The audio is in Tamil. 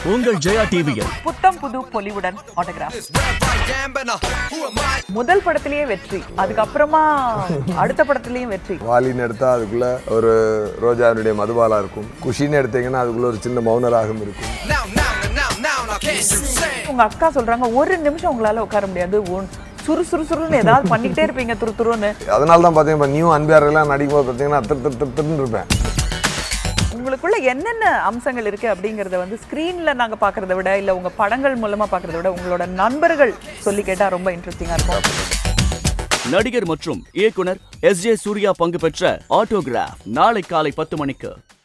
உங்கள் ஜெயா டிவியில் புத்தம் புது பொலிவுடன் ஆட்டோகிராஃப் முதல் படத்திலேயே வெற்றி அதுக்கப்புறமா அடுத்த படத்திலயும் வெற்றி வாலின்னு எடுத்தா அதுக்குள்ள ஒரு ரோஜாவினுடைய மதுபாலா இருக்கும் குஷின்னு எடுத்தீங்கன்னா அதுக்குள்ள ஒரு சின்ன மௌன ராகம் இருக்கும் உங்க அக்கா சொல்றாங்க ஒரு நிமிஷம் உங்களால உட்கார முடியாது உன் சுறு சுறு சுறுன்னு ஏதாவது பண்ணிக்கிட்டே இருப்பீங்க துரு துருன்னு அதனால தான் பார்த்தீங்கன்னா இப்போ நியூ அன்பியாரெல்லாம் நடிக்கும்போது பார்த்தீங்கன்னா திரு திரு திரு திருன்னு இருப்பேன் உங்களுக்குள்ள என்னென்ன அம்சங்கள் இருக்கு அப்படிங்கறத வந்து ஸ்கிரீன்ல நாங்க பாக்குறத விட இல்ல உங்க படங்கள் மூலமா பாக்குறத விட உங்களோட நண்பர்கள் சொல்லி கேட்டா ரொம்ப இன்ட்ரெஸ்டிங்கா இருக்கும் நடிகர் மற்றும் இயக்குனர் எஸ் ஜே சூர்யா பங்கு பெற்ற ஆட்டோகிராஃப் நாளை காலை பத்து மணிக்கு